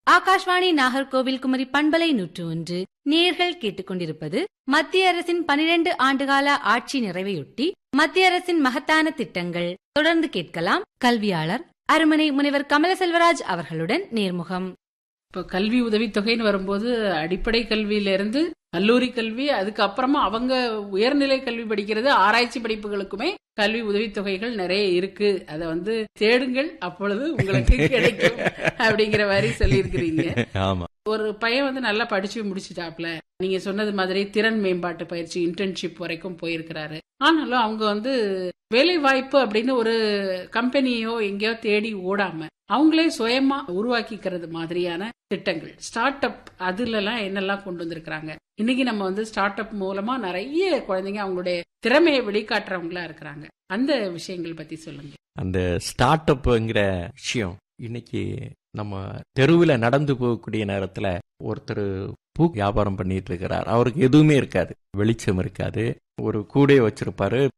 ஆகாஷ்வாணி நாகர்கோவில் குமரி பண்பலை நூற்று ஒன்று நேர்கள் கேட்டுக்கொண்டிருப்பது மத்திய அரசின் பனிரெண்டு ஆண்டுகால ஆட்சி நிறைவையொட்டி மத்திய அரசின் மகத்தான திட்டங்கள் தொடர்ந்து கேட்கலாம் கல்வியாளர் அருமனை முனைவர் கமல செல்வராஜ் அவர்களுடன் நேர்முகம் இப்போ கல்வி உதவித்தொகைன்னு வரும்போது அடிப்படை கல்வியில இருந்து கல்லூரி கல்வி அதுக்கப்புறமா அவங்க உயர்நிலை கல்வி படிக்கிறது ஆராய்ச்சி படிப்புகளுக்குமே கல்வி உதவித்தொகைகள் நிறைய இருக்கு அதை வந்து தேடுங்கள் அப்பொழுது உங்களுக்கு கிடைக்கும் அப்படிங்கிற மாதிரி சொல்லியிருக்கிறீங்க ஆமா ஒரு பையன் வந்து நல்லா படிச்சு முடிச்சுட்டாப்ல நீங்க சொன்னது மாதிரி திறன் மேம்பாட்டு பயிற்சி இன்டர்ன்ஷிப் வரைக்கும் போயிருக்கிறாரு ஆனாலும் அவங்க வந்து வேலை வாய்ப்பு அப்படின்னு ஒரு கம்பெனியோ எங்கேயோ தேடி ஓடாம அவங்களே சுயமா உருவாக்கிக்கிறது மாதிரியான திட்டங்கள் ஸ்டார்ட் அப் அதுல எல்லாம் என்னெல்லாம் கொண்டு வந்திருக்கிறாங்க இன்னைக்கு நம்ம வந்து ஸ்டார்ட் அப் மூலமா நிறைய குழந்தைங்க அவங்களுடைய திறமையை வெளிக்காட்டுறவங்களா இருக்கிறாங்க அந்த விஷயங்கள் பத்தி சொல்லுங்க அந்த ஸ்டார்ட் அப்ங்கிற விஷயம் இன்னைக்கு நம்ம தெருவில் நடந்து போகக்கூடிய நேரத்துல ஒருத்தர் பூ வியாபாரம் பண்ணிட்டு இருக்கிறார் அவருக்கு எதுவுமே இருக்காது வெளிச்சம் இருக்காது ஒரு கூடையை வச்சிருப்பாரு